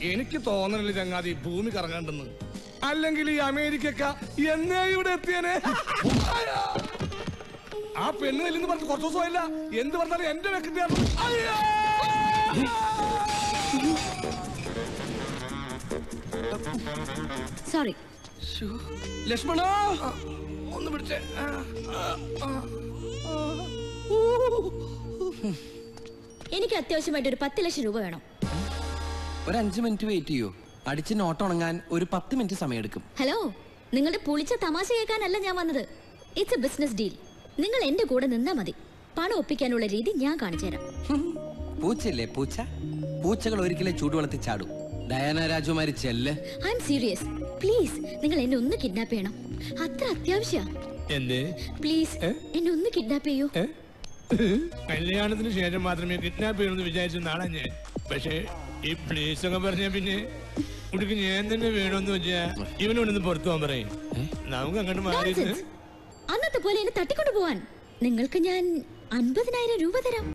എനിക്ക് തോന്നണില്ല ചങ്ങാതി ഭൂമി കറങ്ങണ്ടെന്ന് അല്ലെങ്കിൽ ഈ അമേരിക്ക എന്നേ ഇവിടെ എത്തിയനെ ആ പെണ്ണ് കല്ലെന്ന് പറഞ്ഞ് കുറച്ച് ദിവസമായില്ല എന്ത് പറഞ്ഞാലും എന്റെ വെക്കിട്ടാണ് സോറി ലക്ഷ്മണ ഒന്ന് പിടിച്ചേ ആ, ആ, ആ, ആ. ഊ. എനിക്ക് അത്യാവശ്യമായിട്ട് ഒരു പത്ത് ലക്ഷം രൂപ വേണം ഒരു അഞ്ച് മിനിറ്റ് വെയിറ്റ് ചെയ്യൂ അടിച്ച് നോട്ട് ഉണങ്ങാൻ ഒരു പത്ത് മിനിറ്റ് സമയമെടുക്കും ഹലോ നിങ്ങളുടെ പുളിച്ച തമാശ കേൾക്കാനല്ല ഞാൻ വന്നത് ഇറ്റ്സ് എ ബിസിനസ് ഡീൽ നിങ്ങൾ എന്റെ കൂടെ നിന്നാ മതി പണം ഒപ്പിക്കാനുള്ള രീതി ഞാൻ കാണിച്ചു തരാം പൂച്ചയില്ലേ പൂച്ച പൂച്ചകൾ ഒരിക്കലും ചൂടുവെള്ളത്തിൽ ചാടും ഡയാന രാജകുമാരി ചെല്ല് ഐ എം സീരിയസ് പ്ലീസ് നിങ്ങൾ എന്നെ ഒന്ന് കിഡ്നാപ്പ് ചെയ്യണം അത്ര അത്യാവശ്യ എന്തേ പ്ലീസ് ഏ? എന്നെ ഒന്ന് കിഡ്നാപ്പ് ചെയ്യൂ ഏ? കല്യാണത്തിന് ശേഷം മാത്രമേ കിഡ്നാപ്പ് ചെയ്യണമെന്ന് വിചാരിച്ച നാളെ ഞാൻ പക്ഷേ ഈ പ്ലീസ് ഒക്കെ പറഞ്ഞ പിന്നെ കുട്ടിക്ക് ഞാൻ തന്നെ വേണമെന്ന് വെച്ചാ ഇവനോടൊന്ന് പുറത്തു പോകാൻ പറയും നമുക്ക് അങ്ങോട്ട് മാറി Nonsense. അന്നത്തെ പോലെ എന്നെ തട്ടിക്കൊണ്ടു പോവാൻ നിങ്ങൾക്ക് ഞാൻ അൻപതിനായിരം രൂപ തരാം